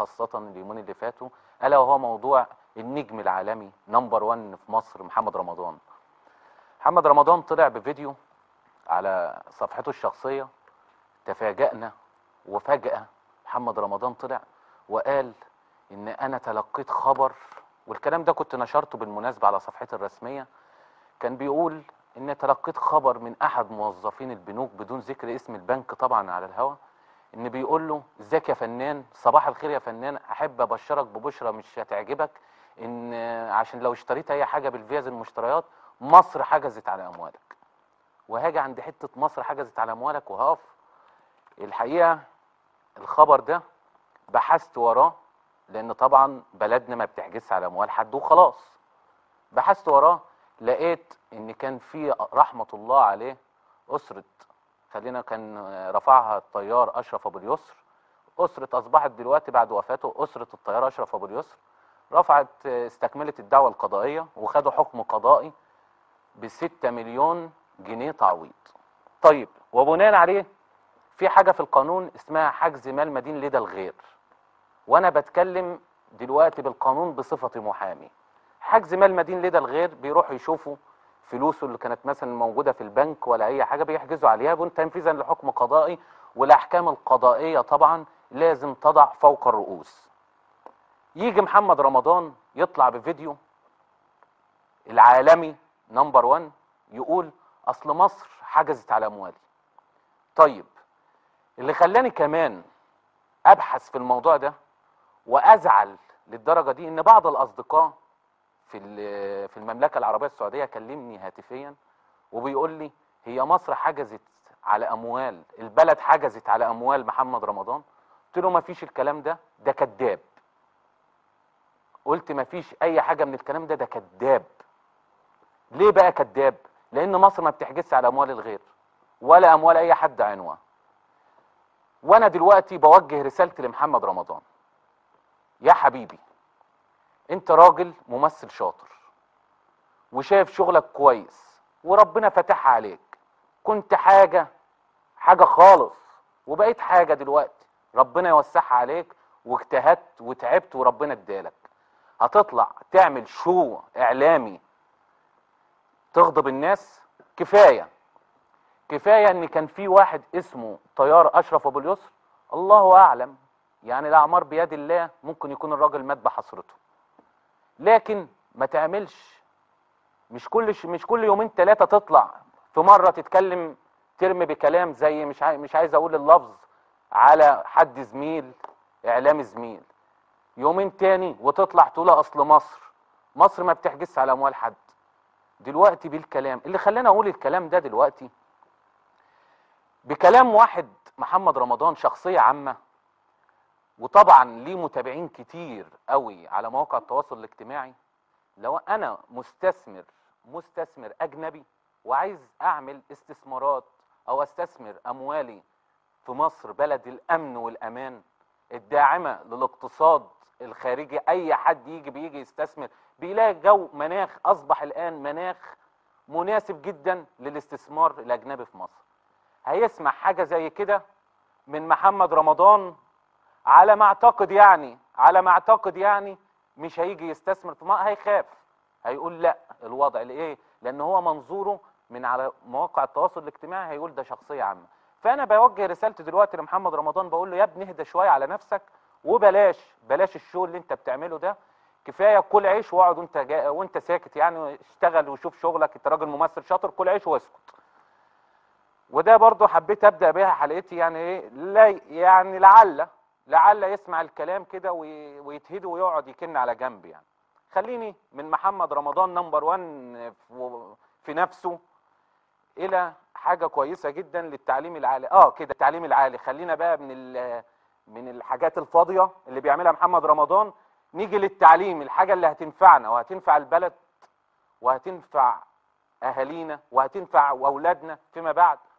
خاصة اليومين اللي فاتوا ألا وهو موضوع النجم العالمي نمبر 1 في مصر محمد رمضان محمد رمضان طلع بفيديو على صفحته الشخصية تفاجأنا وفجأة محمد رمضان طلع وقال إن أنا تلقيت خبر والكلام ده كنت نشرته بالمناسبة على صفحتي الرسمية كان بيقول إن تلقيت خبر من أحد موظفين البنوك بدون ذكر اسم البنك طبعا على الهوا إن بيقول له ازيك يا فنان صباح الخير يا فنان أحب أبشرك ببشرة مش هتعجبك إن عشان لو اشتريت أي حاجة بالفيز المشتريات مصر حجزت على أموالك وهاجي عند حتة مصر حجزت على أموالك وهقف الحقيقة الخبر ده بحثت وراه لأن طبعا بلدنا ما بتحجزش على أموال حد وخلاص بحثت وراه لقيت إن كان في رحمة الله عليه أسرة خلينا كان رفعها الطيار أشرف أبو اليسر أسرة أصبحت دلوقتي بعد وفاته أسرة الطيار أشرف أبو اليسر رفعت استكملت الدعوة القضائية وخدوا حكم قضائي بستة مليون جنيه تعويض طيب وبناء عليه في حاجة في القانون اسمها حجز مال مدين لدى الغير وانا بتكلم دلوقتي بالقانون بصفتي محامي حجز مال مدين لدى الغير بيروحوا يشوفوا فلوسه اللي كانت مثلا موجودة في البنك ولا اي حاجة بيحجزوا عليها بن- تنفيذا لحكم قضائي والاحكام القضائية طبعا لازم تضع فوق الرؤوس يجي محمد رمضان يطلع بفيديو العالمي نمبر 1 يقول اصل مصر حجزت على اموالي طيب اللي خلاني كمان ابحث في الموضوع ده وازعل للدرجه دي ان بعض الاصدقاء في ال- في المملكه العربيه السعوديه كلمني هاتفيا وبيقول لي هي مصر حجزت على اموال البلد حجزت على اموال محمد رمضان قلت له ما فيش الكلام ده ده كذاب قلت ما فيش اي حاجه من الكلام ده ده كذاب ليه بقى كذاب لان مصر ما بتحجزش على اموال الغير ولا اموال اي حد عنوه وانا دلوقتي بوجه رسالتي لمحمد رمضان يا حبيبي انت راجل ممثل شاطر وشايف شغلك كويس وربنا فاتحها عليك كنت حاجة حاجة خالص وبقيت حاجة دلوقتي ربنا يوسعها عليك واجتهدت وتعبت وربنا ادالك هتطلع تعمل شو اعلامي تغضب الناس كفايه كفايه ان كان في واحد اسمه طيار اشرف ابو اليسر الله اعلم يعني الاعمار بيد الله ممكن يكون الراجل مات بحسرته لكن ما تعملش مش كل ش... مش كل يومين ثلاثه تطلع في مره تتكلم ترمي بكلام زي مش عاي... مش عايز اقول اللفظ على حد زميل اعلامي زميل يومين تاني وتطلع تقول اصل مصر مصر ما بتحجزش على اموال حد دلوقتي بالكلام اللي خلاني اقول الكلام ده دلوقتي بكلام واحد محمد رمضان شخصية عامة وطبعا ليه متابعين كتير قوي على مواقع التواصل الاجتماعي لو انا مستثمر مستثمر اجنبي وعايز اعمل استثمارات او استثمر اموالي في مصر بلد الامن والامان الداعمة للاقتصاد الخارجي اي حد يجي بيجي يستثمر بيلاقي جو مناخ اصبح الان مناخ مناسب جدا للاستثمار الاجنبي في مصر هيسمع حاجة زي كده من محمد رمضان على ما اعتقد يعني على ما اعتقد يعني مش هيجي يستثمر في مصر هيخاف هيقول لا الوضع لايه لان هو منظوره من على مواقع التواصل الاجتماعي هيقول ده شخصية عامة فانا بوجه رسالتي دلوقتي لمحمد رمضان بقول له يا ابني اهدى شوية على نفسك وبلاش بلاش الشو اللي انت بتعمله ده كفايه كل عيش واقعد وانت جا... وانت ساكت يعني اشتغل وشوف شغلك انت راجل ممثل شاطر كل عيش واسكت وده برضو حبيت ابدا بيها حلقتي يعني ايه لا يعني لعل لعل يسمع الكلام كده وي... ويتهدي ويقعد يكن على جنب يعني خليني من محمد رمضان نمبر 1 في- في نفسه الى حاجه كويسه جدا للتعليم العالي اه كده التعليم العالي خلينا بقى من ال... من الحاجات الفاضيه اللي بيعملها محمد رمضان نيجي للتعليم الحاجه اللي هتنفعنا وهتنفع البلد وهتنفع اهالينا وهتنفع اولادنا فيما بعد